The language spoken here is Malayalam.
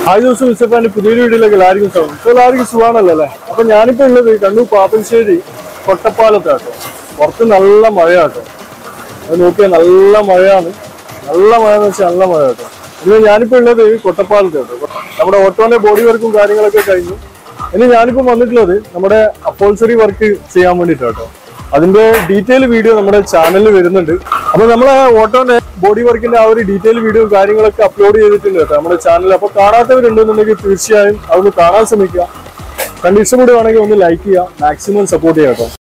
ആദ്യ ദിവസം വിസപ്പാന്റെ പുതിയൊരു വീഡിയോയിലേക്ക് എല്ലാവർക്കും സ്വാഗതം ഇപ്പോൾ എല്ലാവർക്കും സുഖമാണല്ലോ അല്ലേ അപ്പൊ ഞാനിപ്പോ ഉള്ളത് കണ്ണൂർ പാപ്പൻശ്ശേരി കൊട്ടപ്പാലത്താട്ടോ പുറത്ത് നല്ല മഴയാട്ടോ അത് നോക്കിയാൽ നല്ല മഴയാണ് നല്ല മഴ എന്ന് വെച്ചാൽ നല്ല മഴ കേട്ടോ ഇന്ന് ഞാനിപ്പോ ഉള്ളത് കൊട്ടപ്പാലത്ത് കേട്ടോ നമ്മുടെ ഓട്ടോന്റെ ബോഡി വർക്കും കാര്യങ്ങളൊക്കെ കഴിഞ്ഞു ഇനി ഞാനിപ്പോ വന്നിട്ടുള്ളത് നമ്മുടെ അപ്പോൾസറി വർക്ക് ചെയ്യാൻ വേണ്ടിട്ടോ കേട്ടോ അതിന്റെ ഡീറ്റെയിൽ വീഡിയോ നമ്മുടെ ചാനലിൽ വരുന്നുണ്ട് അപ്പൊ നമ്മളെ ഓട്ടോന്റെ ബോഡി വർക്കിന്റെ ആ ഒരു ഡീറ്റെയിൽ വീഡിയോ കാര്യങ്ങളൊക്കെ അപ്ലോഡ് ചെയ്തിട്ടുണ്ട് കേട്ടോ നമ്മുടെ ചാനലിൽ അപ്പൊ കാണാത്തവരുണ്ടെന്നുണ്ടെങ്കിൽ തീർച്ചയായും അതൊന്ന് കാണാൻ ശ്രമിക്കുക കണ്ടീഷൻ കൂടി വേണമെങ്കിൽ ഒന്ന് ലൈക്ക് ചെയ്യുക മാക്സിമം സപ്പോർട്ട് ചെയ്യാം കേട്ടോ